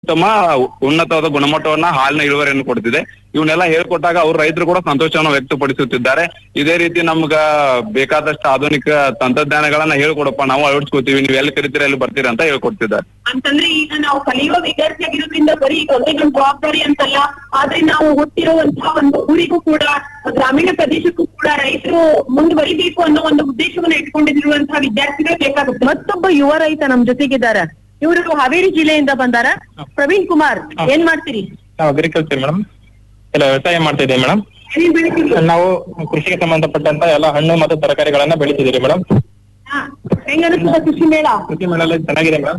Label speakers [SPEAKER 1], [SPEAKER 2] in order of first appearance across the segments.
[SPEAKER 1] ಉತ್ತಮ ಉನ್ನತವಾದ ಗುಣಮಟ್ಟವನ್ನ ಹಾಲಿನ ಇಳುವರಿಯನ್ನು ಕೊಡ್ತಿದೆ ಇವನ್ನೆಲ್ಲ ಹೇಳ್ಕೊಟ್ಟಾಗ ಅವ್ರ ರೈತರು ಕೂಡ ಸಂತೋಷವನ್ನು ವ್ಯಕ್ತಪಡಿಸುತ್ತಿದ್ದಾರೆ ಇದೇ ರೀತಿ ನಮ್ಗ ಬೇಕಾದಷ್ಟು ಆಧುನಿಕ ತಂತ್ರಜ್ಞಾನಗಳನ್ನ ಹೇಳ್ಕೊಡಪ್ಪ ನಾವು ಅಳವಡಿಸ್ಕೋತೀವಿ ನೀವು ಎಲ್ಲಿ ಕರಿತೀರ ಎಲ್ಲಿ ಬರ್ತೀರಾ ಅಂತ ಹೇಳ್ಕೊಡ್ತಿದ್ದಾರೆ
[SPEAKER 2] ಅಂತಂದ್ರೆ ಈಗ ನಾವು ಕಲಿಯುವ ವಿದ್ಯಾರ್ಥಿ ಆಗಿರೋದ್ರಿಂದ ಬರೀ ಒಂದೇ ನಮ್ಮ ಜವಾಬ್ದಾರಿ ಅಂತಲ್ಲ ಆದ್ರೆ ನಾವು ಹುಟ್ಟಿರುವಂತಹ ಒಂದು ಊರಿಗೂ ಕೂಡ ಗ್ರಾಮೀಣ ಪ್ರದೇಶಕ್ಕೂ ಕೂಡ ರೈತರು ಮುಂದುವರಿಬೇಕು ಅನ್ನೋ ಒಂದು ಉದ್ದೇಶವನ್ನ ಇಟ್ಕೊಂಡಿರುವಂತಹ ವಿದ್ಯಾರ್ಥಿಗಳು ಬೇಕಾಗುತ್ತೆ
[SPEAKER 3] ಮತ್ತೊಬ್ಬ ಯುವ ರೈತ ನಮ್ ಜೊತೆಗಿದ್ದಾರೆ ಇವರು ಹಾವೇರಿ ಜಿಲ್ಲೆಯಿಂದ ಬಂದಾರ ಪ್ರವೀಣ್ ಕುಮಾರ್ ಏನ್ ಮಾಡ್ತೀರಿ
[SPEAKER 4] ನಾವು ಅಗ್ರಿಕಲ್ಚರ್ ಮೇಡಮ್ ಎಲ್ಲ ವ್ಯವಸಾಯ ಮಾಡ್ತಾ ಇದ್ದೀವಿ ಮೇಡಮ್
[SPEAKER 2] ಏನೇನ್ ಬೆಳಿತೀವಿ
[SPEAKER 4] ನಾವು ಕೃಷಿಗೆ ಸಂಬಂಧಪಟ್ಟಂತ ಎಲ್ಲ ಹಣ್ಣು ಮತ್ತು ತರಕಾರಿಗಳನ್ನ ಬೆಳಿತಿದ್ದೀರಿ ಮೇಡಮ್
[SPEAKER 2] ಹಾ. ಹೆಂಗ್ ಅನಿಸ್ತದ ಕೃಷಿ ಮೇಳ
[SPEAKER 4] ಕೃಷಿ ಮೇಳೆಲ್ಲ ಚೆನ್ನಾಗಿದೆ ಮೇಡಮ್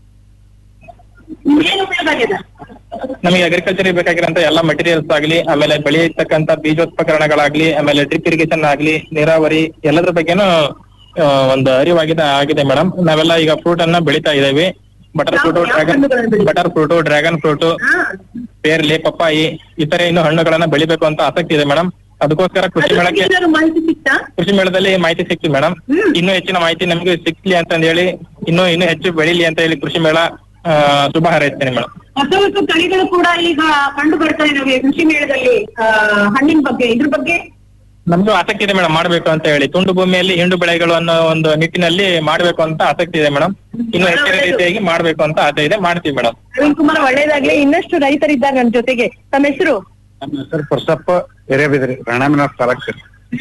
[SPEAKER 2] ಏನು ಉಪಯೋಗ
[SPEAKER 4] ನಮಗೆ ಅಗ್ರಿಕಲ್ಚರ್ ಬೇಕಾಗಿರೋಂತ ಎಲ್ಲ ಮಟೀರಿಯಲ್ಸ್ ಆಗ್ಲಿ ಆಮೇಲೆ ಬೆಳೆಯತಕ್ಕಂತ ಬೀಜೋತ್ಪಕರಣಗಳಾಗ್ಲಿ ಆಮೇಲೆ ಡ್ರಿಪ್ ಇರಿಗೇಷನ್ ಆಗ್ಲಿ ನೀರಾವರಿ ಎಲ್ಲದ್ರ ಬಗ್ಗೆನೂ ಆ, ಒಂದು ಅರಿವಾಗಿದೆ ಆಗಿದೆ ಮೇಡಮ್ ನಾವೆಲ್ಲ ಈಗ ಫ್ರೂಟ್ ಅನ್ನ ಬೆಳಿತಾ ಇದ್ದೇವೆ ಬಟರ್
[SPEAKER 2] ಯಾವ-
[SPEAKER 4] ಫ್ರೂಟು
[SPEAKER 2] ಯಾವ
[SPEAKER 4] ಡ್ರ್ಯಾಗನ್
[SPEAKER 2] ಹಣ್ಣುಗಳನ್ನ ಬೆಳಿತೀರಾ?
[SPEAKER 4] ಬಟರ್ ಫ್ರೂಟು ಡ್ರ್ಯಾಗನ್ ಫ್ರೂಟು
[SPEAKER 2] ಹಾ
[SPEAKER 4] ಪೇರ್ಲಿ ಪಪ್ಪಾಯಿ ಇತರೆ ಇನ್ನು ಹಣ್ಣುಗಳನ್ನ ಬೆಳಿಬೇಕು ಅಂತ ಆಸಕ್ತಿ ಇದೆ ಮೇಡಮ್ ಅದಕ್ಕೋಸ್ಕರ ಕೃಷಿ
[SPEAKER 2] ಅದ್ರ ಬಗ್ಗೆ
[SPEAKER 4] ಮೇಳಕ್ಕೆ
[SPEAKER 2] ಏನಾದ್ರು ಮಾಹಿತಿ ಸಿಕ್ತಾ
[SPEAKER 4] ಕೃಷಿ ಮೇಳದಲ್ಲಿ ಮಾಹಿತಿ ಸಿಕ್ತು ಮೇಡಮ್
[SPEAKER 2] ಹ್ಮ್.
[SPEAKER 4] ಇನ್ನೂ ಹೆಚ್ಚಿನ ಮಾಹಿತಿ ನಮಗೆ ಸಿಕ್ಲಿ ಅಂತ ಹೇಳಿ ಇನ್ನೂ ಇನ್ನೂ ಹೆಚ್ಚು ಬೆಳಿಲಿ ಅಂತ ಹೇಳಿ ಕೃಷಿ ಮೇಳ ಆ, ಶುಭ ಹಾರೈಸ್ತೇನೆ ಮೇಡಮ್
[SPEAKER 2] ಹೊಸ ಹೊಸ ತಳಿಗಳು ಕೂಡ ಈಗ ಕಂಡು ಬರ್ತಾ ಇದಾವೆ ಕೃಷಿ ಮೇಳದಲ್ಲಿ ಆ, ಹಣ್ಣಿನ ಬಗ್ಗೆ ಇದ್ರ ಬಗ್ಗೆ
[SPEAKER 4] ನಮ್ಗೂ ಆಸಕ್ತಿ ಇದೆ ಮೇಡಮ್ ಮಾಡ್ಬೇಕು ಅಂತ ಹೇಳಿ ತುಂಡು ಭೂಮಿಯಲ್ಲಿ ಹಿಂಡು ಬೆಳೆಗಳು ಅನ್ನೋ ಒಂದು ನಿಟ್ಟಿನಲ್ಲಿ ಮಾಡ್ಬೇಕು ಅಂತ ಆಸಕ್ತಿ ಇದೆ ಮೇಡಮ್ ಇನ್ನು ಹೆಚ್ಚಿನ ರೀತಿಯಾಗಿ ಮಾಡ್ಬೇಕು ಅಂತ ಆಸೆ ಇದೆ ಮಾಡ್ತೀವಿ ಮೇಡಮ್
[SPEAKER 3] ಪ್ರವೀಣ್ ಕುಮಾರ್ ಒಳ್ಳೇದಾಗ್ಲಿ ಇನ್ನಷ್ಟು ರೈತರಿದ್ದಾರೆ ನನ್ ಜೊತೆಗೆ ತಮ್ಮ ಹೆಸರು
[SPEAKER 5] ನಮ್ಮ ಹೆಸರು ಪುರುಷಪ್ಪ ಹಿರೇಬಿದ್ರಿ ರಾಣಾಮಿನ ತಾಲೂಕು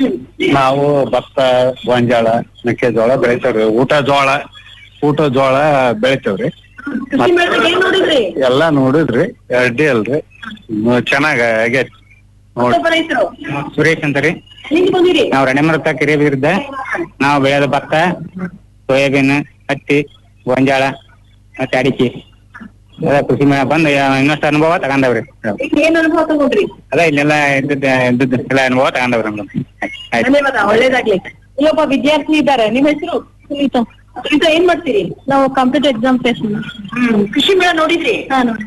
[SPEAKER 5] ನಾವು ಭತ್ತ ಗೋಂಜಾಳ ಮೆಕ್ಕೆಜೋಳ ಬೆಳಿತೇವ್ರಿ ಊಟ ಜೋಳ ಊಟ ಜೋಳ ಬೆಳಿತೇವ್ರಿ
[SPEAKER 2] ಕೃಷಿ ಮೇಳದಾಗ ಏನ್ ನೋಡಿದ್ರಿ
[SPEAKER 5] ಎಲ್ಲಾ ನೋಡಿದ್ರಿ ಅಡ್ಡಿ ಅಲ್ರಿ ಹ್ಮ್, ಚೆನ್ನಾಗ ಆಗೈತಿ ನೋಡಿ
[SPEAKER 2] ಮತ್ತೊಬ್ಬ ರೈತರು
[SPEAKER 5] ಸುರೇಶ್ ಅಂತಾರಿ
[SPEAKER 2] ಎಲ್ಲಿಂದ ಬಂದಿರಿ
[SPEAKER 5] ನಾವು ರಣಮರತ ಹಿರೇಬಿದ್ದ ನಾವು ಬೆಳೆದ ಭತ್ತ ಸೋಯಾಬೀನ್ ಹತ್ತಿ ಗೋಂಜಾಳ ಮತ್ತೆ ಅಡಿಕೆ ಅದ ಕೃಷಿ ಮೇಳ ಬಂದು ಇನ್ನಷ್ಟು ಅನುಭವ ತಗೊಂಡವ್ರಿ
[SPEAKER 2] ಈಗ ಏನ್ ಅನುಭವ ತಗೊಂಡ್ರಿ
[SPEAKER 5] ಅದ ಇಲ್ಲೆಲ್ಲ ಇದ್ದದ್ದು ಇದ್ದದ್ದು ಎಲ್ಲ ಅನುಭವ ತಗೊಂಡವ್ರಿ ನಮ್ದು ಆಯ್ತು
[SPEAKER 2] ಧನ್ಯವಾದ ಒಳ್ಳೇದಾಗ್ಲಿ
[SPEAKER 3] ಇಲ್ಲೊಬ್ಬ ವಿದ್ಯಾರ್ಥಿ ಇದ್ದಾರೆ ನಿಮ್ ಹೆಸರು ಸುನೀತಾ
[SPEAKER 2] ಸುನೀತಾ ಏನ್ ಮಾಡ್ತೀರಿ
[SPEAKER 3] ನಾವು ಕಂಪ್ಯೂಟರ್ ಎಕ್ಸಾಮ್ ಫೇಸ್
[SPEAKER 2] ಹ್ಮ್ ಕೃಷಿ ಮೇಳ ನೋಡಿದ್ರಿ
[SPEAKER 3] ಹಾ ನೋಡಿ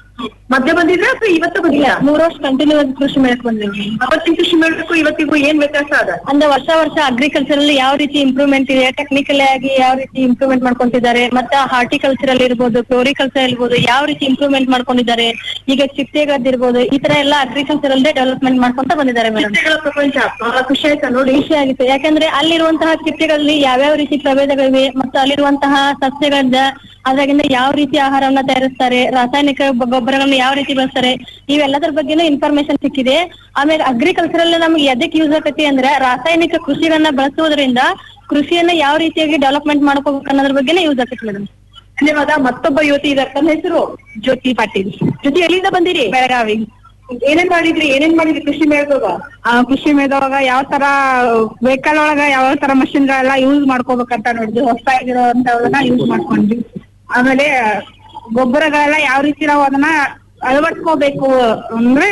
[SPEAKER 2] ಮಧ್ಯ ಬಂದಿದ್ರ ಅಥವಾ ಇವತ್ತು ಬಂದಿಲ್ಲ
[SPEAKER 3] ಮೂರ್ ವರ್ಷ ಕಂಟಿನ್ಯೂಸ್ ಕೃಷಿ ಮೇಳಕ್ ಬಂದಿವಿ
[SPEAKER 2] ಅವತ್ತಿನ ಕೃಷಿ ಮೇಳಕ್ಕೂ ಇವತ್ತಿಗೂ ಏನ್ ವ್ಯತ್ಯಾಸ ಅದ
[SPEAKER 3] ಅಂದ್ರೆ ವರ್ಷ ವರ್ಷ ಅಗ್ರಿಕಲ್ಚರ್ ಅಲ್ಲಿ ಯಾವ ರೀತಿ ಇಂಪ್ರೂವ್ಮೆಂಟ್ ಇದೆ ಟೆಕ್ನಿಕಲ್ ಆಗಿ ಯಾವ ರೀತಿ ಇಂಪ್ರೂವ್ಮೆಂಟ್ ಮಾಡ್ಕೊಂತಿದ್ದಾರೆ ಮತ್ತೆ ಹಾರ್ಟಿಕಲ್ಚರ್ ಅಲ್ಲಿ ಇರ್ಬೋದು ಫ್ಲೋರಿಕಲ್ಚರ್ ಇರ್ಬೋದು ಯಾವ ರೀತಿ ಇಂಪ್ರೂವ್ಮೆಂಟ್ ಮಾಡ್ಕೊಂಡಿದ್ದಾರೆ ಈಗ ಚಿಟ್ಟೆಗಳದ್ದಿರ್ಬೋದು ಈ ತರ ಎಲ್ಲ ಅಗ್ರಿಕಲ್ಚರ್ ಅಲ್ಲೇ ಡೆವಲಪ್ಮೆಂಟ್ ಮಾಡ್ಕೊಂತ ಬಂದಿದ್ದಾರೆ ಮೇಡಮ್
[SPEAKER 2] ಚಿಟ್ಟೆಗಳ ಪ್ರಪಂಚ ಬಹಳ ಖುಷಿ ಆಯ್ತಾ ನೋಡಿ
[SPEAKER 3] ಖುಷಿ ಆಗಿತ್ತು ಯಾಕಂದ್ರೆ ಅಲ್ಲಿರುವಂತಹ ಚಿಟ್ಟೆಗಳಲ್ಲಿ ಯಾವ್ಯಾವ ರೀತಿ ಪ್ರಭೇದಗಳಿವೆ ಮತ್ತು ಅಲ್ಲಿರುವಂತಹ ಸಸ್ಯಗಳಿಂದ ಅದ್ರಾಗಿಂದ ಯಾವ ರೀತಿ ಆಹಾರವನ್ನ ತಯಾರಿಸ್ತಾರೆ ರಾಸಾಯನಿಕ ಬ- ಗೊಬ್ಬರಗಳನ್ನ ಯಾವ ರೀತಿ ಬಳಸ್ತಾರೆ ಇವೆಲ್ಲದ್ರ ಬಗ್ಗೆನೂ ಇನ್ಫಾರ್ಮೇಶನ್ ಸಿಕ್ಕಿದೆ ಆಮೇಲೆ ಅಗ್ರಿಕಲ್ಚರ್ ಅಲ್ಲಿ ನಮ್ಗೆ ಎದಕ್ಕೆ ಯೂಸ್ ಆಗತ್ತೆ ಅಂದ್ರೆ ರಾಸಾಯನಿಕ ಕೃಷಿಗಳನ್ನ ಬಳಸುವುದರಿಂದ ಕೃಷಿಯನ್ನ ಯಾವ ರೀತಿಯಾಗಿ ಡೆವಲಪ್ಮೆಂಟ್ ಮಾಡ್ಕೋಬೇಕು ಅನ್ನೋದ್ರ ಬಗ್ಗೆನೇ ಯೂಸ್ ಆಗತ್ತೆ ಮೇಡಮ್
[SPEAKER 2] ಧನ್ಯವಾದ ಮತ್ತೊಬ್ಬ ಯುವತಿ ಇದಾರೆ ತನ್ನ ಹೆಸರು
[SPEAKER 3] ಜ್ಯೋತಿ ಪಾಟೀಲ್
[SPEAKER 2] ಜೊತೆ ಎಲ್ಲಿಂದ ಬಂದಿರಿ
[SPEAKER 3] ಬೆಳಗಾವಿ
[SPEAKER 2] ಏನೇನ್ ಮಾಡಿದ್ರಿ ಏನೇನ್ ಮಾಡಿದ್ರಿ ಕೃಷಿ ಮೇಳದಾಗ
[SPEAKER 3] ಆ ಕೃಷಿ ಮೇಳದೊಳಗ ಯಾವ ತರ ವೆಹಿಕಲ್ ಒಳಗ ಯಾವ ತರ ಮಷಿನ್ ಗಳೆಲ್ಲ ಯೂಸ್ ಮಾಡ್ಕೋಬೇಕಂತ ನೋಡಿದ್ವಿ ಹೊಸದಾಗಿರೋಂಥವನ್ನ ಯೂಸ್ ಮಾಡ್ಕೊಂಡ್ವಿ ಆಮೇಲೆ ಗೊಬ್ಬರಗಳೆಲ್ಲ ಯಾವ ರೀತಿ ನಾವು ಅದನ್ನ ಅಳವಡಿಸ್ಕೋಬೇಕು ಅಂದ್ರೆ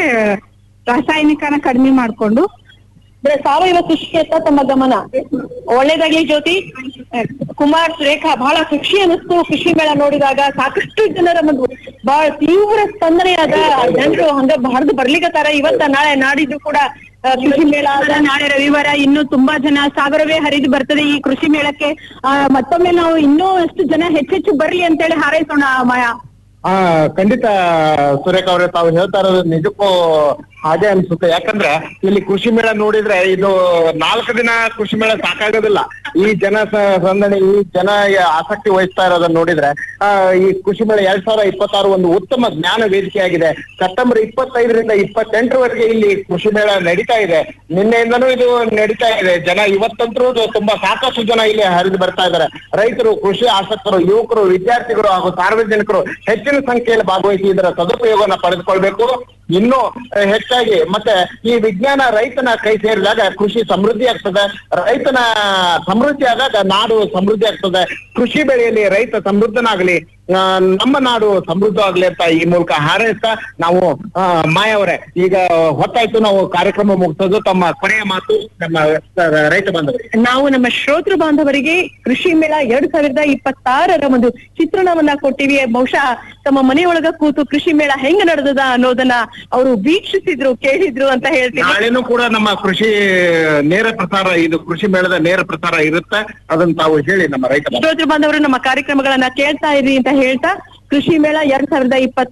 [SPEAKER 3] ರಾಸಾಯನಿಕನ ಕಡಿಮೆ ಮಾಡ್ಕೊಂಡು
[SPEAKER 2] ಅಂದ್ರೆ ಸಾವಯವ ಕೃಷಿಯತ್ತ ತಮ್ಮ ಗಮನ ಒಳ್ಳೇದಾಗ್ಲಿ ಜ್ಯೋತಿ ಕುಮಾರ್ ರೇಖಾ ಬಹಳ ಖುಷಿ ಅನಿಸ್ತು ಕೃಷಿ ಮೇಳ ನೋಡಿದಾಗ ಸಾಕಷ್ಟು ಜನರ ಒಂದು ಬಹಳ ತೀವ್ರ ಸ್ಪಂದನೆಯಾದ ಜನರು ಹಂಗ ಹರಿದು ಬರ್ಲಿಕತ್ತಾರ ಇವತ್ತ ನಾಳೆ ನಾಡಿದ್ದು ಕೂಡ ಆ, ಕೃಷಿ ಮೇಳ ಅದ
[SPEAKER 3] ನಾಳೆ ರವಿವಾರ ಇನ್ನೂ ತುಂಬಾ ಜನ ಸಾಗರವೇ ಹರಿದು ಬರ್ತದೆ ಈ ಕೃಷಿ ಮೇಳಕ್ಕೆ ಆ, ಮತ್ತೊಮ್ಮೆ ನಾವು ಇನ್ನೂ ಎಷ್ಟು ಜನ ಹೆಚ್ಚೆಚ್ಚು ಬರ್ಲಿ ಅಂತೇಳಿ ಹಾರೈಸೋಣ ಮಾಯಾ
[SPEAKER 5] ಹಾ ಖಂಡಿತ ಸುರೇಖ ಅವರೇ ತಾವು ಹೇಳ್ತಾ ಇರೋದು ನಿಜಕ್ಕೂ ಹಾಗೆ ಅನ್ಸುತ್ತೆ ಯಾಕಂದ್ರೆ ಇಲ್ಲಿ ಕೃಷಿ ಮೇಳ ನೋಡಿದ್ರೆ ಇದು ನಾಲ್ಕು ದಿನ ಕೃಷಿ ಮೇಳ ಸಾಕಾಗೋದಿಲ್ಲ ಈ ಜನ ಸ- ಸಂದಣಿ ಈ ಜನ ಆಸಕ್ತಿ ವಹಿಸ್ತಾ ಇರೋದನ್ನ ನೋಡಿದ್ರೆ ಆ ಈ ಕೃಷಿ ಮೇಳ ಎರಡ್ ಸಾವಿರದ ಇಪ್ಪತ್ತಾರು ಒಂದು ಉತ್ತಮ ಜ್ಞಾನ ವೇದಿಕೆಯಾಗಿದೆ ಸೆಪ್ಟೆಂಬರ್ ಇಪ್ಪತ್ತೈದರಿಂದ ಇಪ್ಪತ್ತೆಂಟರವರೆಗೆ ಇಲ್ಲಿ ಕೃಷಿ ಮೇಳ ನಡೀತಾ ಇದೆ ನಿನ್ನೆಯಿಂದನೂ ಇದು ನಡೀತಾ ಇದೆ ಜನ ಇವತ್ತಂತರೂ ತುಂಬಾ ಸಾಕಷ್ಟು ಜನ ಇಲ್ಲಿ ಹರಿದು ಬರ್ತಾ ಇದ್ದಾರೆ ರೈತರು ಕೃಷಿ ಆಸಕ್ತರು ಯುವಕರು ವಿದ್ಯಾರ್ಥಿಗಳು ಹಾಗೂ ಸಾರ್ವಜನಿಕರು ಹೆಚ್ಚಿನ ಸಂಖ್ಯೆಯಲ್ಲಿ ಭಾಗವಹಿಸಿ ಇದರ ಸದುಪಯೋಗವನ್ನ ಪಡೆದುಕೊಳ್ಬೇಕು ಇನ್ನೂ ಅಹ್, ಹೆಚ್ಚಾಗಿ ಮತ್ತೆ ಈ ವಿಜ್ಞಾನ ರೈತನ ಕೈ ಸೇರಿದಾಗ ಕೃಷಿ ಸಮೃದ್ಧಿ ಆಗ್ತದೆ ರೈತನ ಸಮೃದ್ಧಿ ಆದಾಗ ನಾಡು ಸಮೃದ್ಧಿ ಆಗ್ತದೆ ಕೃಷಿ ಬೆಳೆಯಲ್ಲಿ ರೈತ ಸಮೃದ್ಧನಾಗಲಿ ಆ, ನಮ್ಮ ನಾಡು ಸಮೃದ್ಧ ಆಗ್ಲಿ ಅಂತ ಈ ಮೂಲಕ ಹಾರೈಸ್ತಾ ನಾವು ಆ, ಮಾಯ ಅವರೇ ಈಗ ಹೊತ್ತಾಯ್ತು ನಾವು ಕಾರ್ಯಕ್ರಮ ಮುಗಿಸೋದು ತಮ್ಮ ಕೊನೆಯ ಮಾತು ನಮ್ಮ ರೈತ ಬಂದವರಿಗೆ
[SPEAKER 3] ನಾವು ನಮ್ಮ ಶ್ರೋತೃ ಬಾಂಧವರಿಗೆ ಕೃಷಿ ಮೇಳ ಎರಡ್ ಸಾವಿರದ ಇಪ್ಪತ್ತಾರರ ಒಂದು ಚಿತ್ರಣವನ್ನ ಕೊಟ್ಟಿವಿ ಬಹುಶಃ ತಮ್ಮ ಮನೆಯೊಳಗ ಕೂತು ಕೃಷಿ ಮೇಳ ಹೆಂಗ ನಡೆದದ ಅನ್ನೋದನ್ನ ಅವರು ವೀಕ್ಷಿಸಿದ್ರು ಕೇಳಿದ್ರು ಅಂತ ಹೇಳ್ತೀನಿ
[SPEAKER 5] ನಾಳೆನೂ ಕೂಡ ನಮ್ಮ ಕೃಷಿ ನೇರ ಪ್ರಸಾರ ಇದು ಕೃಷಿ ಮೇಳದ ನೇರ ಪ್ರಸಾರ ಇರುತ್ತೆ ಅದನ್ನ ತಾವು ಹೇಳಿ ನಮ್ಮ ರೈತ ಬಾಂಧವರಿಗೆ.
[SPEAKER 3] ಶ್ರೋತೃ ಬಾಂಧವರು ನಮ್ಮ ಕಾರ್ಯಕ್ರಮಗಳನ್ನ ಕೇಳ್ತಾ ಇರಿ ಅಂತ ಹೇಳ್ತಾ ಕೃಷಿ ಮೇಳ ಎರಡ್ ಸಾವಿರದ ಇಪ್ಪತ್ತ